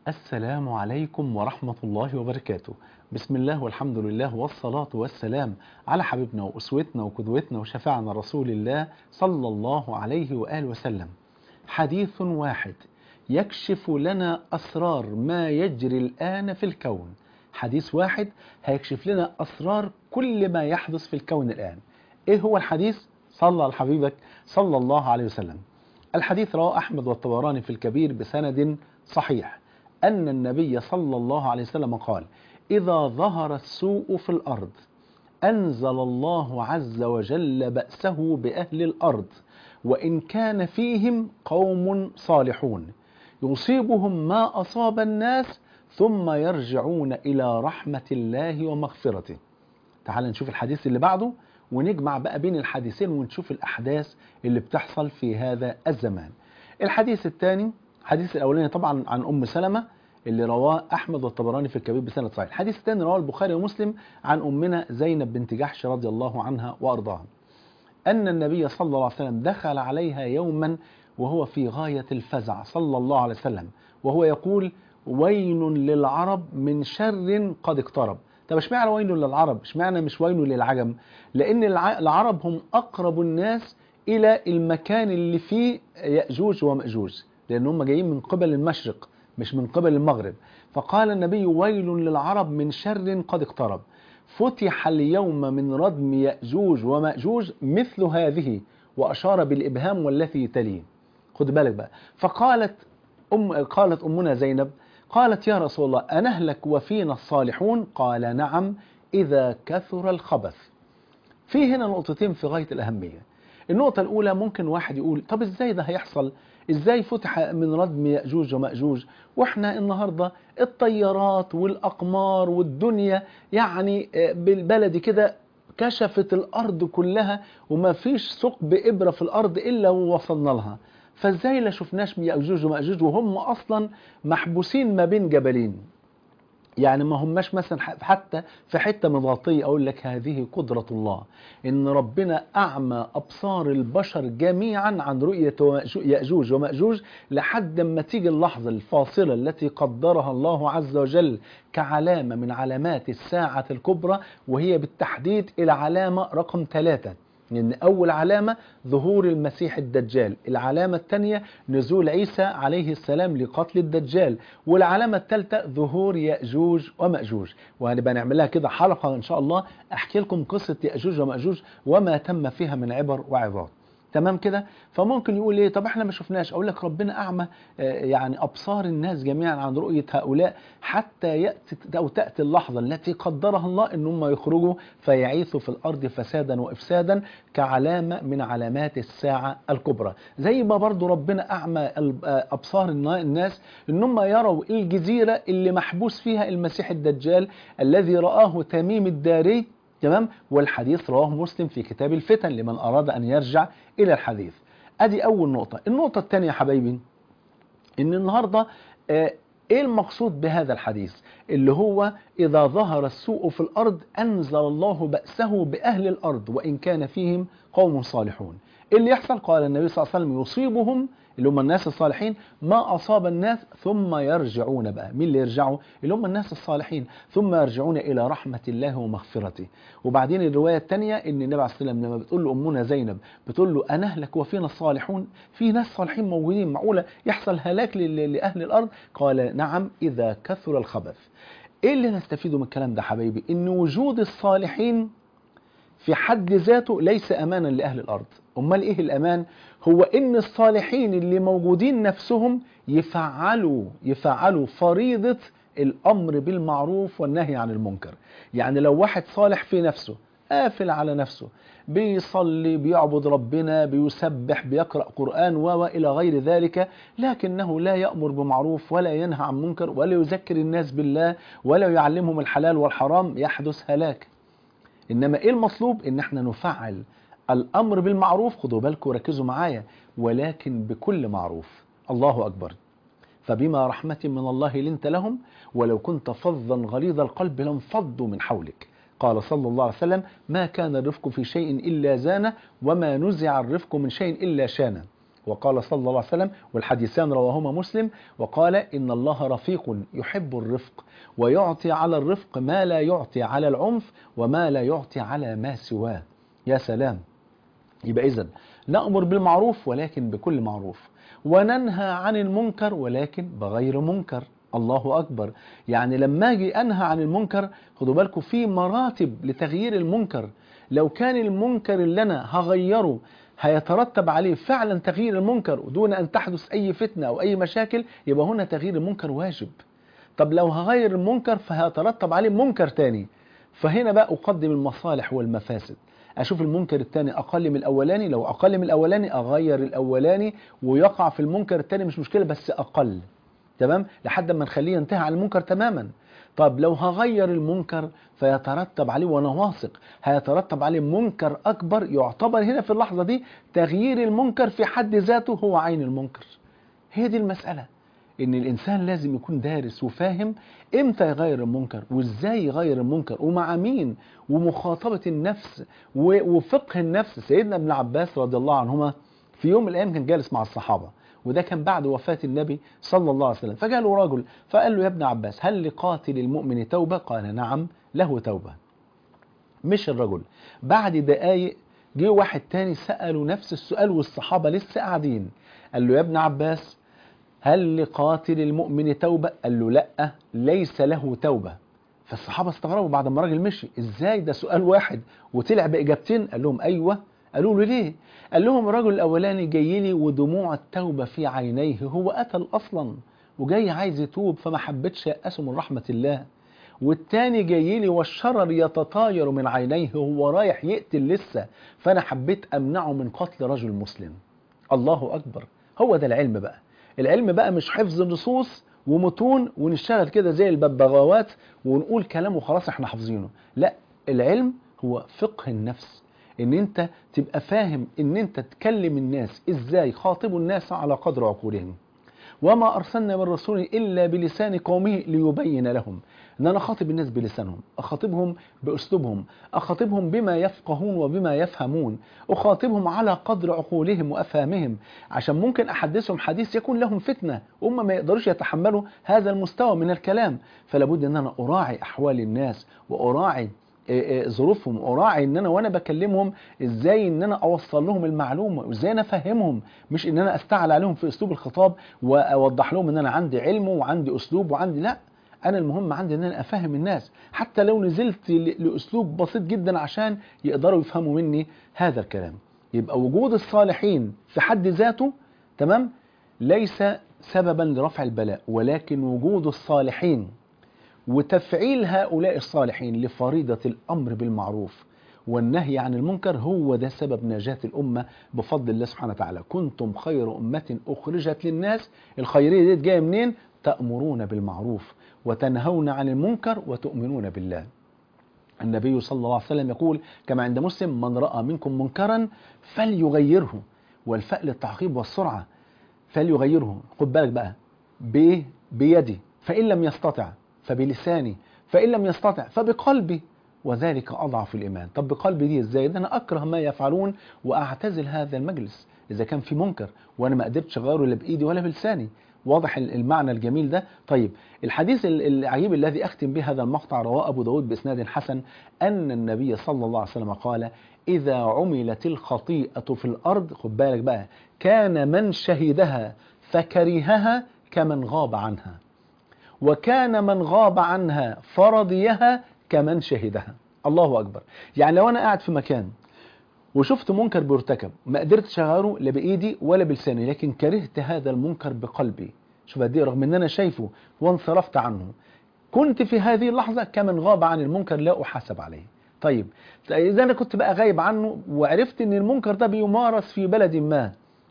السلام عليكم ورحمة الله وبركاته بسم الله والحمد لله والصلاة والسلام على حبيبنا وأسوتنا وقدوتنا وشفاعنا رسول الله صلى الله عليه وآله وسلم حديث واحد يكشف لنا أسرار ما يجري الآن في الكون حديث واحد هيكشف لنا أسرار كل ما يحدث في الكون الآن إيه هو الحديث؟ صلى على حبيبك صلى الله عليه وسلم الحديث رواه أحمد والطبراني في الكبير بسند صحيح أن النبي صلى الله عليه وسلم قال إذا ظهر السوء في الأرض أنزل الله عز وجل بأسه بأهل الأرض وإن كان فيهم قوم صالحون يصيبهم ما أصاب الناس ثم يرجعون إلى رحمة الله ومغفرته تعال نشوف الحديث اللي بعده ونجمع بقى بين الحديثين ونشوف الأحداث اللي بتحصل في هذا الزمان الحديث الثاني الحديث الأولاني طبعا عن أم سلمة اللي رواه أحمد والطبراني في الكبير بسند صحيح الحديث الثاني رواه البخاري ومسلم عن أمنا زينب بنت جحش رضي الله عنها وأرضاها أن النبي صلى الله عليه وسلم دخل عليها يوما وهو في غاية الفزع صلى الله عليه وسلم وهو يقول ويل للعرب من شر قد اقترب طب اشمعنى ويل للعرب اشمعنى مش ويل للعجم لأن العرب هم أقرب الناس إلى المكان اللي فيه يأجوج ومأجوج لأن هم جايين من قبل المشرق مش من قبل المغرب فقال النبي ويل للعرب من شر قد اقترب فتح اليوم من ردم يأجوج ومأجوج مثل هذه وأشار بالإبهام والتي تليه خد بالك بقى فقالت أم قالت أمنا زينب قالت يا رسول الله أنهلك وفينا الصالحون قال نعم إذا كثر الخبث في هنا نقطتين في غاية الأهمية النقطة الأولى ممكن واحد يقول طب إزاي ده هيحصل إزاي فتح من ردم يأجوج ومأجوج وإحنا النهاردة الطيارات والأقمار والدنيا يعني بالبلد كده كشفت الأرض كلها وما فيش ثقب إبرة في الأرض إلا ووصلنا لها فازاي لا شفناش يأجوج ومأجوج وهم أصلا محبوسين ما بين جبلين يعني ما هماش مثلا حتى في حته مضغطيه اقول لك هذه قدره الله ان ربنا اعمى ابصار البشر جميعا عن رؤيه ياجوج وماجوج لحد ما تيجي اللحظه الفاصله التي قدرها الله عز وجل كعلامه من علامات الساعه الكبرى وهي بالتحديد العلامه رقم ثلاثة لأن أول علامة ظهور المسيح الدجال العلامة الثانية نزول عيسى عليه السلام لقتل الدجال والعلامة الثالثة ظهور يأجوج ومأجوج وهنبقى نعملها كده حلقة إن شاء الله أحكي لكم قصة يأجوج ومأجوج وما تم فيها من عبر وعظات تمام كده فممكن يقول ايه طب احنا ما شفناش اقول لك ربنا اعمى يعني ابصار الناس جميعا عن رؤيه هؤلاء حتى ياتي او تاتي اللحظه التي قدرها الله ان هم يخرجوا فيعيثوا في الارض فسادا وافسادا كعلامه من علامات الساعه الكبرى زي ما برضو ربنا اعمى ابصار الناس ان هم يروا الجزيره اللي محبوس فيها المسيح الدجال الذي راه تميم الداري تمام والحديث رواه مسلم في كتاب الفتن لمن أراد أن يرجع إلى الحديث أدي أول نقطة النقطة الثانية يا حبايبي إن النهاردة آه إيه المقصود بهذا الحديث اللي هو إذا ظهر السوء في الأرض أنزل الله بأسه بأهل الأرض وإن كان فيهم قوم صالحون إيه اللي يحصل قال النبي صلى الله عليه وسلم يصيبهم اللي هم الناس الصالحين ما أصاب الناس ثم يرجعون بقى مين اللي يرجعوا اللي هم الناس الصالحين ثم يرجعون إلى رحمة الله ومغفرته وبعدين الرواية الثانية إن النبي عليه الصلاة والسلام لما بتقول له أمنا زينب بتقول له أنهلك وفينا الصالحون في ناس صالحين موجودين معقولة يحصل هلاك لأهل الأرض قال نعم إذا كثر الخبث إيه اللي نستفيده من الكلام ده حبايبي إن وجود الصالحين في حد ذاته ليس أمانا لأهل الأرض أمال إيه الأمان هو إن الصالحين اللي موجودين نفسهم يفعلوا يفعلوا فريضة الأمر بالمعروف والنهي عن المنكر يعني لو واحد صالح في نفسه قافل على نفسه بيصلي بيعبد ربنا بيسبح بيقرأ قرآن وإلى غير ذلك لكنه لا يأمر بمعروف ولا ينهى عن منكر ولا يذكر الناس بالله ولا يعلمهم الحلال والحرام يحدث هلاك إنما إيه المطلوب إن احنا نفعل الأمر بالمعروف خدوا بالكم وركزوا معايا ولكن بكل معروف الله أكبر فبما رحمة من الله لنت لهم ولو كنت فظا غليظ القلب لانفضوا من حولك قال صلى الله عليه وسلم ما كان الرفق في شيء إلا زانه وما نزع الرفق من شيء إلا شانه وقال صلى الله عليه وسلم والحديثان رواهما مسلم وقال إن الله رفيق يحب الرفق ويعطي على الرفق ما لا يعطي على العنف وما لا يعطي على ما سواه يا سلام يبقى إذن نأمر بالمعروف ولكن بكل معروف وننهى عن المنكر ولكن بغير منكر الله أكبر يعني لما أجي أنهى عن المنكر خدوا بالكم في مراتب لتغيير المنكر لو كان المنكر اللي أنا هغيره هيترتب عليه فعلا تغيير المنكر دون أن تحدث أي فتنة أو أي مشاكل يبقى هنا تغيير المنكر واجب طب لو هغير المنكر فهيترتب عليه منكر تاني فهنا بقى أقدم المصالح والمفاسد اشوف المنكر الثاني اقل من الاولاني لو اقل من الاولاني اغير الاولاني ويقع في المنكر الثاني مش مشكله بس اقل تمام لحد ما نخليه ينتهي عن المنكر تماما طب لو هغير المنكر فيترتب عليه وانا واثق هيترتب عليه منكر اكبر يعتبر هنا في اللحظه دي تغيير المنكر في حد ذاته هو عين المنكر هي دي المساله ان الانسان لازم يكون دارس وفاهم امتى يغير المنكر وازاي يغير المنكر ومع مين ومخاطبه النفس وفقه النفس سيدنا ابن عباس رضي الله عنهما في يوم من الايام كان جالس مع الصحابه وده كان بعد وفاة النبي صلى الله عليه وسلم فجاء له رجل فقال له يا ابن عباس هل لقاتل المؤمن توبة قال نعم له توبة مش الرجل بعد دقايق جه واحد تاني سأله نفس السؤال والصحابة لسه قاعدين قال له يا ابن عباس هل لقاتل المؤمن توبة قال له لا ليس له توبة فالصحابة استغربوا بعد ما الراجل مشي ازاي ده سؤال واحد وطلع بإجابتين قال لهم أيوة قالوا له ليه قال لهم الرجل الأولاني جاي لي ودموع التوبة في عينيه هو قتل أصلا وجاي عايز يتوب فما حبتش يأسه من رحمة الله والتاني جاي لي والشرر يتطاير من عينيه هو رايح يقتل لسه فأنا حبيت أمنعه من قتل رجل مسلم الله أكبر هو ده العلم بقى العلم بقى مش حفظ نصوص ومتون ونشتغل كده زي الببغاوات ونقول كلام وخلاص احنا حافظينه لا العلم هو فقه النفس ان انت تبقى فاهم ان انت تكلم الناس ازاي خاطبوا الناس على قدر عقولهم وما ارسلنا من رسول الا بلسان قومه ليبين لهم ان انا اخاطب الناس بلسانهم اخاطبهم باسلوبهم اخاطبهم بما يفقهون وبما يفهمون اخاطبهم على قدر عقولهم وافهامهم عشان ممكن احدثهم حديث يكون لهم فتنه هم ما يقدروش يتحملوا هذا المستوى من الكلام فلا بد ان انا اراعي احوال الناس واراعي ظروفهم اراعي ان انا وانا بكلمهم ازاي ان انا اوصل لهم المعلومه وازاي انا افهمهم مش ان انا استعلى عليهم في اسلوب الخطاب واوضح لهم ان انا عندي علم وعندي اسلوب وعندي لا انا المهم عندي ان انا افهم الناس حتى لو نزلت لاسلوب بسيط جدا عشان يقدروا يفهموا مني هذا الكلام يبقى وجود الصالحين في حد ذاته تمام ليس سببا لرفع البلاء ولكن وجود الصالحين وتفعيل هؤلاء الصالحين لفريضة الأمر بالمعروف والنهي عن المنكر هو ده سبب نجاة الأمة بفضل الله سبحانه وتعالى كنتم خير أمة أخرجت للناس الخيرية دي جاية منين تأمرون بالمعروف وتنهون عن المنكر وتؤمنون بالله النبي صلى الله عليه وسلم يقول كما عند مسلم من رأى منكم منكرا فليغيره والفاء للتعقيب والسرعة فليغيره خد بالك بقى بإيه بيدي فإن لم يستطع فبلساني فإن لم يستطع فبقلبي وذلك أضعف الإيمان طب بقلبي دي إزاي ده أنا أكره ما يفعلون وأعتزل هذا المجلس إذا كان في منكر وأنا ما قدرتش أغيره لا بإيدي ولا بلساني واضح المعنى الجميل ده طيب الحديث العجيب الذي أختم به هذا المقطع رواه أبو داود بإسناد حسن أن النبي صلى الله عليه وسلم قال إذا عملت الخطيئة في الأرض خد بالك بقى كان من شهدها فكرهها كمن غاب عنها وكان من غاب عنها فرضيها كمن شهدها الله أكبر يعني لو أنا قاعد في مكان وشفت منكر بيرتكب ما قدرتش اغيره لا بايدي ولا بلساني لكن كرهت هذا المنكر بقلبي شوف قد ايه رغم ان انا شايفه وانصرفت عنه كنت في هذه اللحظه كمن غاب عن المنكر لا احاسب عليه طيب اذا انا كنت بقى غايب عنه وعرفت ان المنكر ده بيمارس في بلد ما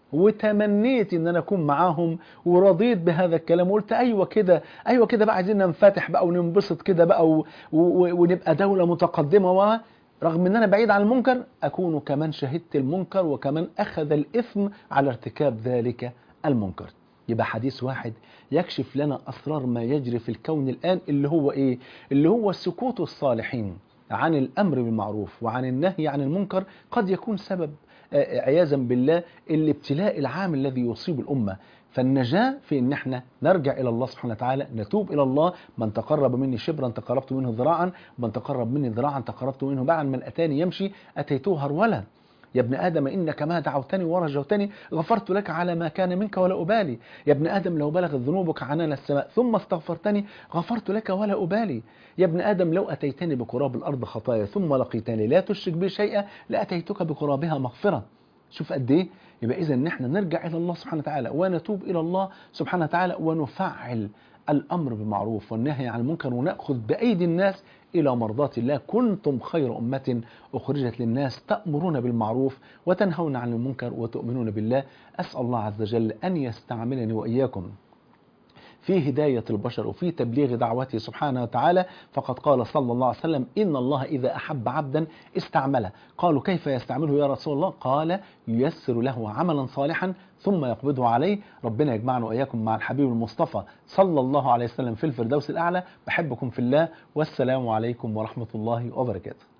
وتمنيت ان انا اكون معاهم ورضيت بهذا الكلام وقلت ايوه كده ايوه كده بقى عايزين ننفتح بقى وننبسط كده بقى و... و... ونبقى دوله متقدمه و... رغم ان انا بعيد عن المنكر اكون كمان شهدت المنكر وكمان اخذ الاثم على ارتكاب ذلك المنكر يبقى حديث واحد يكشف لنا اسرار ما يجري في الكون الان اللي هو ايه اللي هو سكوت الصالحين عن الامر بالمعروف وعن النهي عن المنكر قد يكون سبب آه، عياذا بالله الابتلاء العام الذي يصيب الأمة فالنجاة في ان احنا نرجع الى الله سبحانه وتعالى نتوب الى الله من تقرب مني شبرا تقربت منه ذراعا من تقرب مني ذراعا تقربت منه باعا من اتاني يمشي اتيته هرولا يا ابن آدم إنك ما دعوتني ورجوتني غفرت لك على ما كان منك ولا أبالي يا ابن آدم لو بلغت ذنوبك عنان السماء ثم استغفرتني غفرت لك ولا أبالي يا ابن آدم لو أتيتني بقراب الأرض خطايا ثم لقيتني لا تشرك بي شيئا لأتيتك بقرابها مغفرة شوف قد ايه يبقى اذا ان احنا نرجع الى الله سبحانه وتعالى ونتوب الى الله سبحانه وتعالى ونفعل الامر بالمعروف والنهي عن المنكر وناخذ بايدي الناس الى مرضاه الله كنتم خير امه اخرجت للناس تامرون بالمعروف وتنهون عن المنكر وتؤمنون بالله اسال الله عز وجل ان يستعملني واياكم في هداية البشر وفي تبليغ دعوته سبحانه وتعالى فقد قال صلى الله عليه وسلم إن الله إذا أحب عبدا استعمله قالوا كيف يستعمله يا رسول الله قال ييسر له عملا صالحا ثم يقبضه عليه ربنا يجمعنا وإياكم مع الحبيب المصطفى صلى الله عليه وسلم في الفردوس الأعلى بحبكم في الله والسلام عليكم ورحمة الله وبركاته